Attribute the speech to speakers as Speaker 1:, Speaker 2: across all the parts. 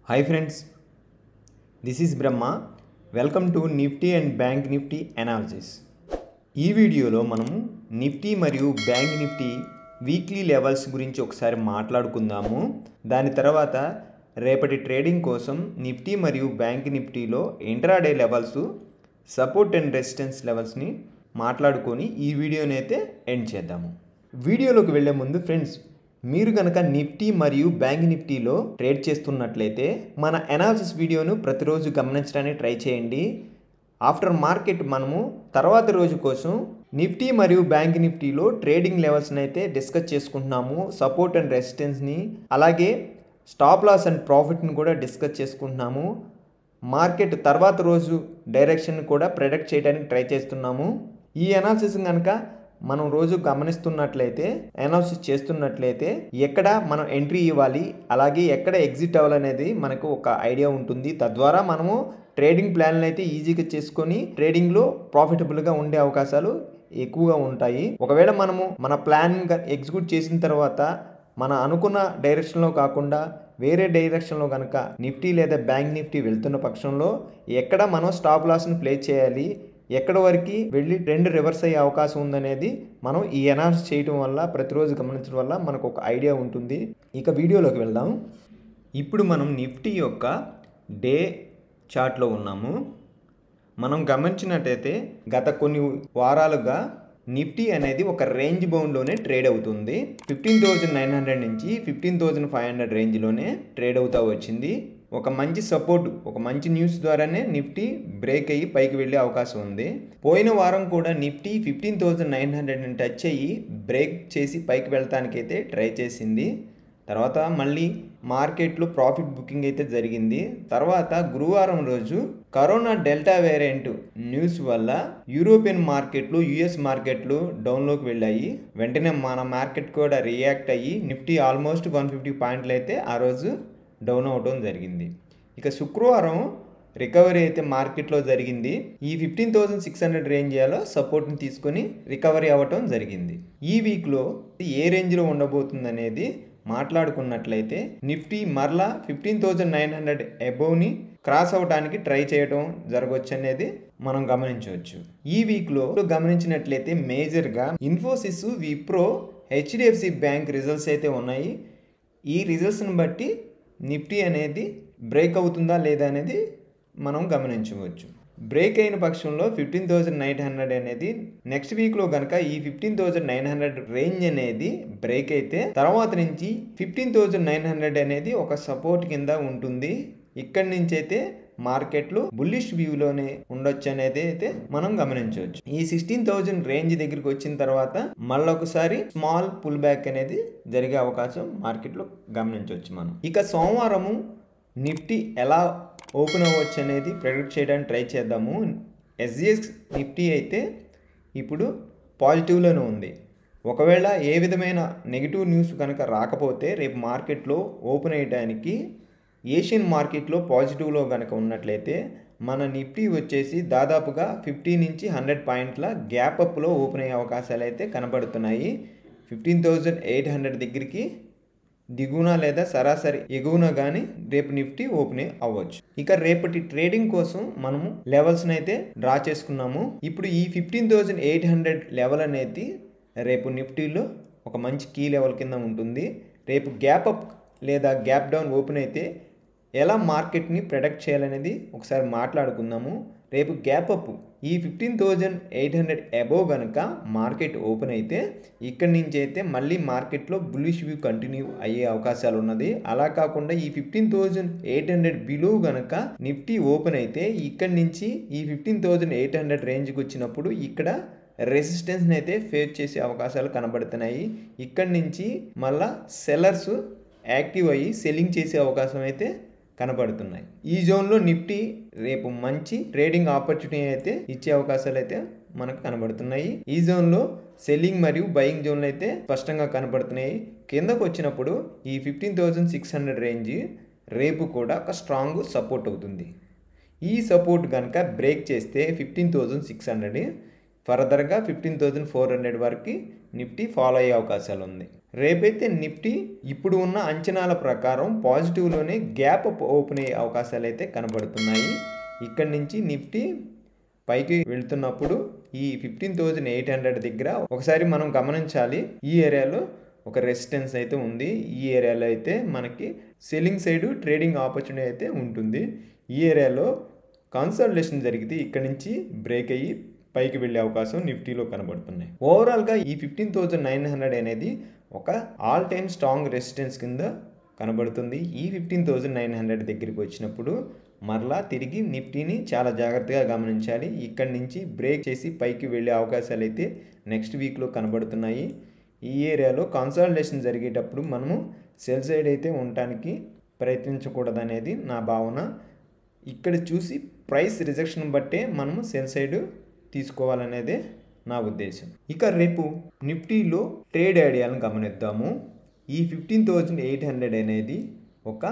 Speaker 1: hi friends this is Brahma welcome to Nifty and bank Nifty analysis ఈ వీడియోలో మనము Nifty మరియు బ్యాంక్ నిఫ్టీ వీక్లీ లెవెల్స్ గురించి ఒకసారి మాట్లాడుకుందాము దాని తర్వాత రేపటి ట్రేడింగ్ కోసం నిఫ్టీ మరియు బ్యాంక్ నిఫ్టీలో intraday levels support and resistance లెవెల్స్ని మాట్లాడుకొని ఈ వీడియోని అయితే ఎండ్ చేద్దాము వీడియోలోకి వెళ్ళే ముందు ఫ్రెండ్స్ మీరు కనుక నిఫ్టీ మరియు బ్యాంక్ నిఫ్టీలో ట్రేడ్ చేస్తున్నట్లయితే మన అనాలిసిస్ వీడియోను ప్రతిరోజు గమనించడానికి ట్రై చేయండి ఆఫ్టర్ మార్కెట్ మనము తర్వాత రోజు కోసం నిఫ్టీ మరియు బ్యాంక్ నిఫ్టీలో ట్రేడింగ్ లెవెల్స్ని అయితే డిస్కస్ చేసుకుంటున్నాము సపోర్ట్ అండ్ రెసిస్టెన్స్ని అలాగే స్టాప్ లాస్ అండ్ ప్రాఫిట్ని కూడా డిస్కస్ చేసుకుంటున్నాము మార్కెట్ తర్వాత రోజు డైరెక్షన్ కూడా ప్రెడిక్ట్ చేయడానికి ట్రై చేస్తున్నాము ఈ అనాలిసిస్ కనుక మనం రోజు గమనిస్తున్నట్లయితే అనాలిసిస్ చేస్తున్నట్లయితే ఎక్కడ మనం ఎంట్రీ ఇవ్వాలి అలాగే ఎక్కడ ఎగ్జిట్ అవ్వాలనేది మనకు ఒక ఐడియా ఉంటుంది తద్వారా మనము ట్రేడింగ్ ప్లాన్లు అయితే ఈజీగా చేసుకొని ట్రేడింగ్లో ప్రాఫిటబుల్గా ఉండే అవకాశాలు ఎక్కువగా ఉంటాయి ఒకవేళ మనము మన ప్లాన్ ఎగ్జిక్యూట్ చేసిన తర్వాత మన అనుకున్న డైరెక్షన్లో కాకుండా వేరే డైరెక్షన్లో కనుక నిఫ్టీ లేదా బ్యాంక్ నిఫ్టీ వెళ్తున్న పక్షంలో ఎక్కడ మనం స్టాప్ లాస్ని ప్లే చేయాలి ఎక్కడ వరకు వెళ్ళి ట్రెండ్ రివర్స్ అయ్యే అవకాశం ఉందనేది మనం ఈ అనాలిసిస్ చేయడం వల్ల ప్రతిరోజు గమనించడం వల్ల మనకు ఒక ఐడియా ఉంటుంది ఇక వీడియోలోకి వెళ్దాం ఇప్పుడు మనం నిఫ్టీ యొక్క డే చార్ట్లో ఉన్నాము మనం గమనించినట్టయితే గత కొన్ని వారాలుగా నిఫ్టీ అనేది ఒక రేంజ్ బౌండ్లోనే ట్రేడ్ అవుతుంది ఫిఫ్టీన్ థౌజండ్ నైన్ హండ్రెడ్ నుంచి ఫిఫ్టీన్ థౌజండ్ ఫైవ్ హండ్రెడ్ రేంజ్లోనే ట్రేడ్ అవుతూ వచ్చింది ఒక మంచి సపోర్ట్ ఒక మంచి న్యూస్ ద్వారానే నిఫ్టీ బ్రేక్ అయ్యి పైకి వెళ్ళే అవకాశం ఉంది పోయిన వారం కూడా నిఫ్టీ ఫిఫ్టీన్ థౌజండ్ నైన్ హండ్రెడ్ని టచ్ అయ్యి బ్రేక్ చేసి పైకి వెళ్ళటానికైతే ట్రై చేసింది తర్వాత మళ్ళీ మార్కెట్లో ప్రాఫిట్ బుకింగ్ అయితే జరిగింది తర్వాత గురువారం రోజు కరోనా డెల్టా వేరియంట్ న్యూస్ వల్ల యూరోపియన్ మార్కెట్లు యుఎస్ మార్కెట్లు డౌన్లోకి వెళ్ళాయి వెంటనే మన మార్కెట్ కూడా రియాక్ట్ అయ్యి నిఫ్టీ ఆల్మోస్ట్ వన్ ఫిఫ్టీ పాయింట్లు అయితే ఆ రోజు డౌన్ అవడం జరిగింది ఇక శుక్రవారం రికవరీ అయితే మార్కెట్లో జరిగింది ఈ ఫిఫ్టీన్ థౌసండ్ సిక్స్ హండ్రెడ్ రేంజ్లో సపోర్ట్ని తీసుకొని రికవరీ అవ్వటం జరిగింది ఈ వీక్లో ఏ రేంజ్లో ఉండబోతుంది అనేది మాట్లాడుకున్నట్లయితే నిఫ్టీ మరలా ఫిఫ్టీన్ థౌజండ్ నైన్ హండ్రెడ్ అబోవ్ని క్రాస్ అవడానికి ట్రై చేయడం జరగవచ్చు అనేది మనం గమనించవచ్చు ఈ వీక్లో గమనించినట్లయితే మేజర్గా Infosys Wipro HDFC bank results అయితే ఉన్నాయి ఈ రిజల్ట్స్ని బట్టి నిఫ్టీ అనేది బ్రేక్ అవుతుందా లేదా అనేది మనం గమనించవచ్చు బ్రేక్ అయిన పక్షంలో ఫిఫ్టీన్ థౌజండ్ నైన్ హండ్రెడ్ అనేది నెక్స్ట్ వీక్లో కనుక ఈ fifteen thousand nine hundred range అనేది బ్రేక్ అయితే తర్వాత నుంచి ఫిఫ్టీన్ థౌజండ్ నైన్ హండ్రెడ్ అనేది ఒక సపోర్ట్ కింద ఉంటుంది ఇక్కడి నుంచి అయితే మార్కెట్లో బుల్లిష్ వ్యూలోనే ఉండొచ్చు అనేది అయితే మనం గమనించవచ్చు ఈ సిక్స్టీన్ థౌజండ్ రేంజ్ దగ్గరికి వచ్చిన తర్వాత మళ్ళొకసారి స్మాల్ పుల్ బ్యాక్ అనేది జరిగే అవకాశం మార్కెట్లో గమనించవచ్చు మనం ఇక సోమవారము నిఫ్టీ ఎలా ఓపెన్ అవ్వచ్చు అనేది ప్రెడిక్ట్ చేయడానికి ట్రై చేద్దాము ఎస్జిఎస్ నిఫ్టీ అయితే ఇప్పుడు పాజిటివ్లోనే ఉంది ఒకవేళ ఏ విధమైన నెగిటివ్ న్యూస్ కనుక రాకపోతే రేపు మార్కెట్లో ఓపెన్ అయ్యడానికి ఏషియన్ మార్కెట్లో పాజిటివ్లో కనుక ఉన్నట్లయితే మన నిఫ్టీ వచ్చేసి దాదాపుగా ఫిఫ్టీ నుంచి హండ్రెడ్ పాయింట్ల గ్యాప్ అప్లో ఓపెన్ అయ్యే అవకాశాలు అయితే కనబడుతున్నాయి ఫిఫ్టీన్ థౌజండ్ ఎయిట్ హండ్రెడ్ దగ్గరికి దిగువన లేదా సరాసరి ఎగువన కానీ రేపు నిఫ్టీ ఓపెన్ అవ్వచ్చు ఇక రేపటి ట్రేడింగ్ కోసం మనము లెవెల్స్ని అయితే డ్రా చేసుకున్నాము ఇప్పుడు ఈ fifteen thousand eight hundred level అనేది రేపు నిఫ్టీలో ఒక మంచి కీ లెవెల్ కింద ఉంటుంది రేపు గ్యాప్ అప్ లేదా గ్యాప్ డౌన్ ఓపెన్ అయితే ఎలా మార్కెట్ని ప్రొడక్ట్ చేయాలనేది ఒకసారి మాట్లాడుకుందాము రేపు గ్యాప్ అప్ ఈ fifteen thousand eight hundred above కనుక మార్కెట్ ఓపెన్ అయితే ఇక్కడి నుంచి అయితే మళ్ళీ మార్కెట్లో బులిష్ వ్యూ కంటిన్యూ అయ్యే అవకాశాలు ఉన్నది అలా కాకుండా ఈ fifteen thousand eight hundred below కనుక నిఫ్టీ ఓపెన్ అయితే ఇక్కడి నుంచి ఈ ఫిఫ్టీన్ థౌజండ్ ఎయిట్ హండ్రెడ్ రేంజ్కి వచ్చినప్పుడు ఇక్కడ రెసిస్టెన్స్ని అయితే ఫేస్ చేసే అవకాశాలు కనబడుతున్నాయి ఇక్కడి నుంచి మళ్ళా సెల్లర్స్ యాక్టివ్ అయ్యి సెల్లింగ్ చేసే అవకాశం అయితే కనబడుతున్నాయి ఈ జోన్లో నిఫ్టీ రేపు మంచి ట్రేడింగ్ ఆపర్చునిటీ అయితే ఇచ్చే అవకాశాలు అయితే మనకు కనబడుతున్నాయి ఈ జోన్లో సెల్లింగ్ మరియు బయింగ్ జోన్లు అయితే స్పష్టంగా కనబడుతున్నాయి కిందకు వచ్చినప్పుడు ఈ fifteen thousand six hundred range రేపు కూడా ఒక స్ట్రాంగ్ సపోర్ట్ అవుతుంది ఈ సపోర్ట్ కనుక బ్రేక్ చేస్తే ఫిఫ్టీన్ థౌజండ్ సిక్స్ హండ్రెడ్ ఫర్దర్గా ఫిఫ్టీన్ థౌజండ్ ఫోర్ హండ్రెడ్ వరకు నిఫ్టీ ఫాలో అయ్యే అవకాశాలు ఉంది రేపైతే నిఫ్టీ ఇప్పుడు ఉన్న అంచనాల ప్రకారం పాజిటివ్లోనే గ్యాప్ అప్ ఓపెన్ అయ్యే అవకాశాలు అయితే కనబడుతున్నాయి ఇక్కడి నుంచి నిఫ్టీ పైకి వెళ్తున్నప్పుడు ఈ ఫిఫ్టీన్ థౌజండ్ ఎయిట్ హండ్రెడ్ దగ్గర ఒకసారి మనం గమనించాలి ఈ ఏరియాలో ఒక రెసిస్టెన్స్ అయితే ఉంది ఈ ఏరియాలో అయితే మనకి సెల్లింగ్ సైడ్ ట్రేడింగ్ ఆపర్చునిటీ అయితే ఉంటుంది ఈ ఏరియాలో కన్సల్టేషన్ జరిగితే ఇక్కడ నుంచి బ్రేక్ అయ్యి పైకి వెళ్ళే అవకాశం నిఫ్టీలో కనబడుతున్నాయి ఓవరాల్గా ఈ ఫిఫ్టీన్ థౌజండ్ నైన్ హండ్రెడ్ అనేది ఒక ఆల్ టైమ్ స్ట్రాంగ్ రెసిస్టెన్స్ కింద కనబడుతుంది ఈ ఫిఫ్టీన్ థౌజండ్ నైన్ హండ్రెడ్ దగ్గరికి వచ్చినప్పుడు మరలా తిరిగి నిఫ్టీని చాలా జాగ్రత్తగా గమనించాలి ఇక్కడి నుంచి బ్రేక్ చేసి పైకి వెళ్ళే అవకాశాలు అయితే నెక్స్ట్ వీక్లో కనబడుతున్నాయి ఈ ఏరియాలో కన్సల్టేషన్ జరిగేటప్పుడు మనము సెల్ సైడ్ అయితే ఉండటానికి ప్రయత్నించకూడదనేది నా భావన ఇక్కడ చూసి ప్రైస్ రిజెక్షన్ బట్టే మనము సెల్ సైడ్ తీసుకోవాలనేదే నా ఉద్దేశం ఇక రేపు నిఫ్టీలో ట్రేడ్ ఐడియాలను గమనిద్దాము ఈ ఫిఫ్టీన్ థౌజండ్ ఎయిట్ హండ్రెడ్ అనేది ఒక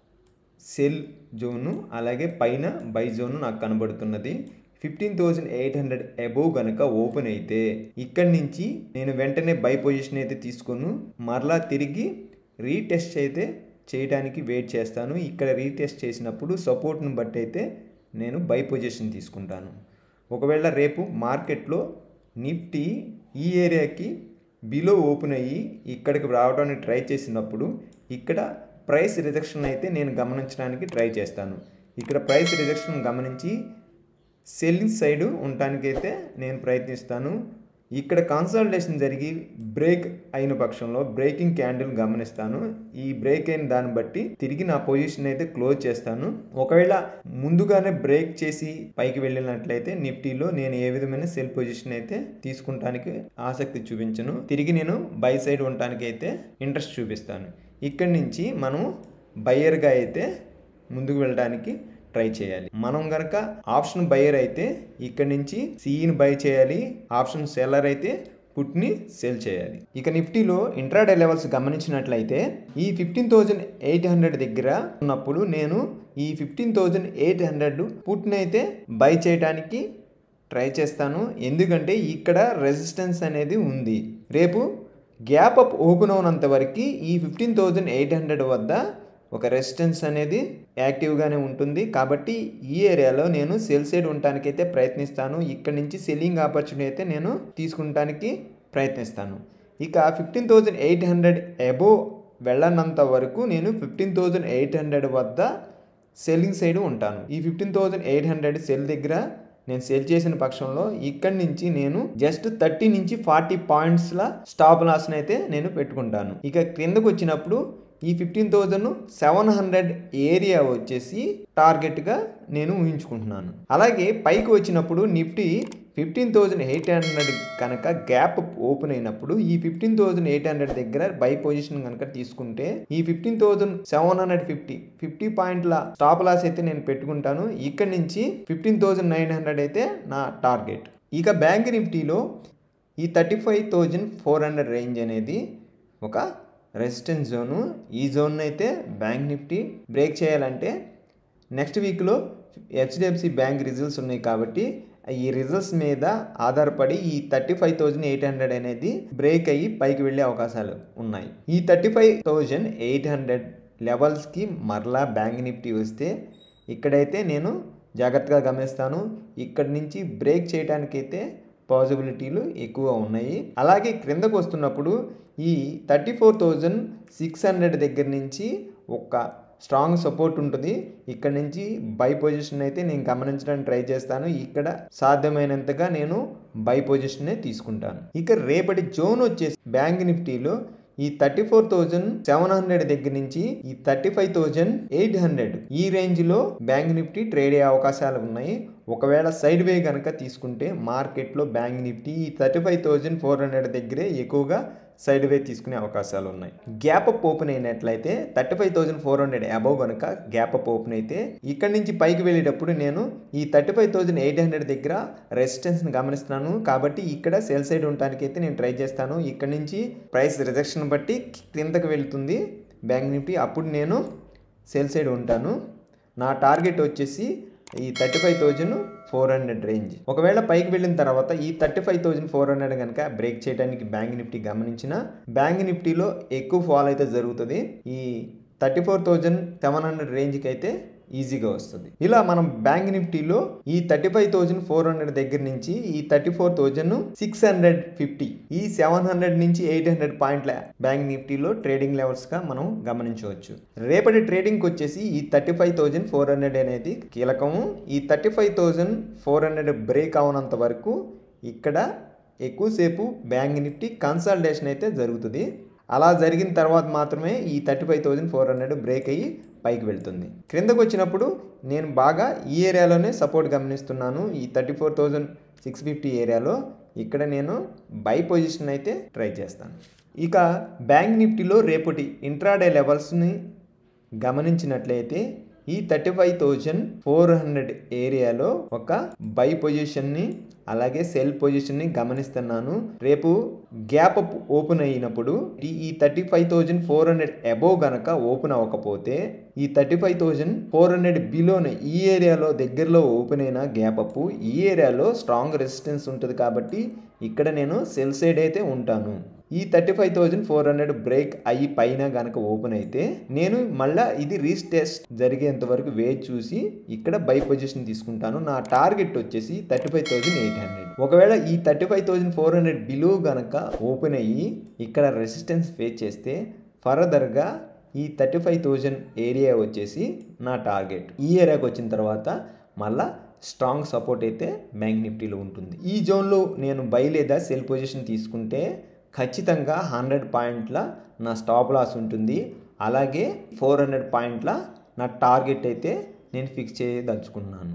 Speaker 1: సెల్ జోను అలాగే పైన బై జోను నాకు కనబడుతున్నది fifteen thousand eight hundred above కనుక ఓపెన్ అయితే ఇక్కడి నుంచి నేను వెంటనే బై పొజిషన్ అయితే తీసుకుని మరలా తిరిగి రీటెస్ట్ అయితే చేయడానికి వెయిట్ చేస్తాను ఇక్కడ రీటెస్ట్ చేసినప్పుడు సపోర్ట్ని బట్టి అయితే నేను బై పొజిషన్ తీసుకుంటాను ఒకవేళ రేపు మార్కెట్లో నిఫ్టీ ఈ ఏరియాకి బిలో ఓపెన్ అయ్యి ఇక్కడికి రావడానికి ట్రై చేసినప్పుడు ఇక్కడ ప్రైస్ రిజెక్షన్ అయితే నేను గమనించడానికి ట్రై చేస్తాను ఇక్కడ ప్రైస్ రిజెక్షన్ గమనించి సెల్లింగ్ సైడ్ ఉండటానికైతే నేను ప్రయత్నిస్తాను ఇక్కడ కన్సల్టేషన్ జరిగి బ్రేక్ అయిన పక్షంలో బ్రేకింగ్ క్యాండిల్ గమనిస్తాను ఈ బ్రేక్ అయిన దాన్ని బట్టి తిరిగి నా పొజిషన్ అయితే క్లోజ్ చేస్తాను ఒకవేళ ముందుగానే బ్రేక్ చేసి పైకి వెళ్ళినట్లయితే నిఫ్టీలో నేను ఏ విధమైన సెల్ పొజిషన్ అయితే తీసుకుంటానికి ఆసక్తి చూపించను తిరిగి నేను బై సైడ్ ఉండటానికి అయితే ఇంట్రెస్ట్ చూపిస్తాను ఇక్కడి నుంచి మనం బయ్యర్గా అయితే ముందుకు వెళ్ళడానికి ట్రై చేయాలి మనం గనక ఆప్షన్ బయర్ అయితే ఇక్కడ నుంచి సిఈని బై చేయాలి ఆప్షన్ సెల్లర్ అయితే పుట్ని సెల్ చేయాలి ఇక నిఫ్టీలో ఇంట్రాడే లెవెల్స్ గమనించినట్లయితే ఈ ఫిఫ్టీన్ థౌజండ్ ఎయిట్ హండ్రెడ్ దగ్గర ఉన్నప్పుడు నేను ఈ ఫిఫ్టీన్ థౌజండ్ ఎయిట్ హండ్రెడ్ పుట్ని అయితే బై చేయడానికి ట్రై చేస్తాను ఎందుకంటే ఇక్కడ రెసిస్టెన్స్ అనేది ఉంది రేపు గ్యాప్ అప్ ఓపెన్ అవునంత వరకు ఈ ఫిఫ్టీన్ థౌజండ్ ఎయిట్ హండ్రెడ్ వద్ద ఒక రెసిస్టెన్స్ అనేది యాక్టివ్గానే ఉంటుంది కాబట్టి ఈ ఏరియాలో నేను సెల్ సైడ్ ఉండటానికైతే ప్రయత్నిస్తాను ఇక్కడ నుంచి సెల్లింగ్ ఆపర్చునిటీ అయితే నేను తీసుకుంటానికి ప్రయత్నిస్తాను ఇక fifteen thousand eight hundred above వెళ్ళనంత వరకు నేను ఫిఫ్టీన్ థౌజండ్ ఎయిట్ హండ్రెడ్ వద్ద సెల్లింగ్ సైడ్ ఉంటాను ఈ fifteen thousand eight hundred sell దగ్గర నేను సెల్ చేసిన పక్షంలో ఇక్కడి నుంచి నేను జస్ట్ థర్టీ నుంచి ఫార్టీ పాయింట్స్ల స్టాప్ లాస్ని అయితే నేను పెట్టుకుంటాను ఇక క్రిందకు వచ్చినప్పుడు ఈ fifteen thousand seven hundred area వచ్చేసి టార్గెట్గా నేను ఊహించుకుంటున్నాను అలాగే పైకి వచ్చినప్పుడు Nifty fifteen thousand eight hundred కనుక గ్యాప్ ఓపెన్ అయినప్పుడు ఈ ఫిఫ్టీన్ థౌజండ్ ఎయిట్ హండ్రెడ్ దగ్గర బై పొజిషన్ కనుక తీసుకుంటే ఈ fifteen thousand seven hundred fifty fifty పాయింట్ల స్టాప్ లాస్ అయితే నేను పెట్టుకుంటాను ఇక్కడ నుంచి ఫిఫ్టీన్ థౌజండ్ నైన్ హండ్రెడ్ అయితే నా టార్గెట్ ఇక బ్యాంక్ నిఫ్టీలో ఈ thirty five thousand four hundred range అనేది ఒక రెసిస్టెన్స్ జోను ఈ జోన్ అయితే బ్యాంక్ నిఫ్టీ బ్రేక్ చేయాలంటే నెక్స్ట్ వీక్లో హెచ్డిఎఫ్సి బ్యాంక్ రిజల్ట్స్ ఉన్నాయి కాబట్టి ఈ రిజల్ట్స్ మీద ఆధారపడి ఈ thirty five thousand eight hundred అనేది బ్రేక్ అయ్యి పైకి వెళ్ళే అవకాశాలు ఉన్నాయి ఈ thirty five thousand eight hundred లెవెల్స్కి మరలా బ్యాంక్ నిఫ్టీ వస్తే ఇక్కడైతే నేను జాగ్రత్తగా గమనిస్తాను ఇక్కడి నుంచి బ్రేక్ చేయడానికైతే పాసిబిలిటీలు ఎక్కువ ఉన్నాయి అలాగే క్రిందకు వస్తున్నప్పుడు ఈ thirty four thousand six hundred దగ్గర నుంచి ఒక స్ట్రాంగ్ సపోర్ట్ ఉంటుంది ఇక్కడ నుంచి బై పొజిషన్ అయితే నేను గమనించడానికి ట్రై చేస్తాను ఇక్కడ సాధ్యమైనంతగా నేను బై పొజిషనే తీసుకుంటాను ఇక రేపటి జోన్ వచ్చేసి బ్యాంక్ నిఫ్టీలో ఈ thirty four thousand seven hundred దగ్గర నుంచి ఈ thirty five thousand eight hundred ఈ రేంజ్లో బ్యాంక్ నిఫ్టీ ట్రేడ్ అయ్యే అవకాశాలు ఉన్నాయి ఒకవేళ సైడ్ వే కనుక తీసుకుంటే మార్కెట్లో బ్యాంక్ నిఫ్టీ ఈ thirty five thousand four hundred దగ్గరే ఎక్కువగా సైడ్ వే తీసుకునే అవకాశాలు ఉన్నాయి గ్యాప్ అప్ ఓపెన్ అయినట్లయితే thirty five thousand four hundred above కనుక గ్యాప్ అప్ ఓపెన్ అయితే ఇక్కడ నుంచి పైకి వెళ్ళేటప్పుడు నేను ఈ thirty five thousand eight hundred దగ్గర రెసిస్టెన్స్ని గమనిస్తున్నాను కాబట్టి ఇక్కడ సేల్ సైడ్ ఉండడానికి అయితే నేను ట్రై చేస్తాను ఇక్కడ నుంచి ప్రైస్ రిజెక్షన్ బట్టి క్రిందకి వెళ్తుంది బ్యాంక్ నిఫ్టీ అప్పుడు నేను సేల్ సైడ్ ఉంటాను నా టార్గెట్ వచ్చేసి ఈ thirty five thousand four hundred range ఒకవేళ పైకి వెళ్ళిన తర్వాత ఈ thirty five thousand four hundred కనుక బ్రేక్ చేయడానికి బ్యాంక్ నిఫ్టీ గమనించిన బ్యాంక్ నిఫ్టీలో ఎక్కువ ఫాల్ అయితే జరుగుతుంది ఈ thirty four thousand seven hundred రేంజ్కి అయితే ఈజీగా వస్తుంది ఇలా మనం బ్యాంక్ నిఫ్టీలో ఈ thirty five thousand four hundred దగ్గర నుంచి ఈ thirty four thousand six hundred fifty ఈ సెవెన్ హండ్రెడ్ నుంచి ఎయిట్ హండ్రెడ్ పాయింట్ల బ్యాంక్ నిఫ్టీలో ట్రేడింగ్ లెవెల్స్గా మనం గమనించవచ్చు రేపటి ట్రేడింగ్కి వచ్చేసి ఈ thirty five thousand four hundred అనేది కీలకము ఈ thirty five thousand four hundred break అవనంత వరకు ఇక్కడ ఎక్కువసేపు బ్యాంక్ నిఫ్టీ కన్సల్టేషన్ అయితే జరుగుతుంది అలా జరిగిన తర్వాత మాత్రమే ఈ thirty five thousand four hundred break అయ్యి పైకి వెళ్తుంది క్రిందకు వచ్చినప్పుడు నేను బాగా ఈ ఏరియాలోనే సపోర్ట్ గమనిస్తున్నాను ఈ thirty four thousand six fifty ఏరియాలో ఇక్కడ నేను బై పొజిషన్ అయితే ట్రై చేస్తాను ఇక బ్యాంక్ నిఫ్టీలో రేపటి ఇంట్రాడే లెవెల్స్ని గమనించినట్లయితే ఈ thirty five thousand four hundred ఏరియాలో ఒక బై పొజిషన్ని అలాగే సెల్ పొజిషన్ని గమనిస్తున్నాను రేపు గ్యాప్ అప్ ఓపెన్ అయినప్పుడు ఈ ఈ thirty five thousand four hundred above గనక ఓపెన్ అవ్వకపోతే ఈ thirty five thousand four hundred బిలోనే ఈ ఏరియాలో దగ్గరలో ఓపెన్ అయిన గ్యాప్ అప్ ఈ ఏరియాలో స్ట్రాంగ్ రెసిస్టెన్స్ ఉంటుంది కాబట్టి ఇక్కడ నేను సెల్ సైడ్ అయితే ఉంటాను ఈ thirty five thousand four hundred break అయ్యి పైన కనుక ఓపెన్ అయితే నేను మళ్ళీ ఇది రీస్టెస్ట్ జరిగేంత వరకు వేచి చూసి ఇక్కడ బై పొజిషన్ తీసుకుంటాను నా టార్గెట్ వచ్చేసి thirty five thousand eight hundred ఒకవేళ ఈ thirty five thousand four hundred below కనుక ఓపెన్ అయ్యి ఇక్కడ రెసిస్టెన్స్ ఫేస్ చేస్తే ఫర్దర్గా ఈ థర్టీ ఫైవ్ థౌజండ్ ఏరియా వచ్చేసి నా టార్గెట్ ఈ ఏరియాకి వచ్చిన తర్వాత మళ్ళా స్ట్రాంగ్ సపోర్ట్ అయితే బ్యాంక్ నిఫ్టీలో ఉంటుంది ఈ జోన్లో నేను బై లేదా సెల్ పొజిషన్ తీసుకుంటే ఖచ్చితంగా హండ్రెడ్ పాయింట్ల నా స్టాప్ లాస్ ఉంటుంది అలాగే ఫోర్ హండ్రెడ్ పాయింట్ల నా టార్గెట్ అయితే నేను ఫిక్స్ చేయదలుచుకున్నాను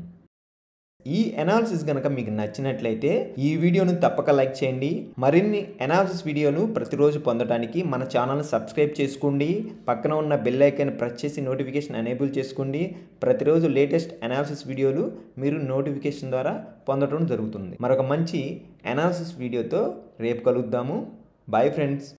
Speaker 1: ఈ అనాలిసిస్ కనుక మీకు నచ్చినట్లయితే ఈ వీడియోను తప్పక లైక్ చేయండి మరిన్ని అనాలిసిస్ వీడియోలు ప్రతిరోజు పొందడానికి మన ఛానల్ని సబ్స్క్రైబ్ చేసుకోండి పక్కన ఉన్న బెల్ ఐకాన్ ప్రెస్ చేసి నోటిఫికేషన్ ఎనేబుల్ చేసుకోండి ప్రతిరోజు లేటెస్ట్ అనాలిసిస్ వీడియోలు మీరు నోటిఫికేషన్ ద్వారా పొందడం జరుగుతుంది మరొక మంచి అనాలిసిస్ వీడియోతో రేపు కలుద్దాము బాయ్ ఫ్రెండ్స్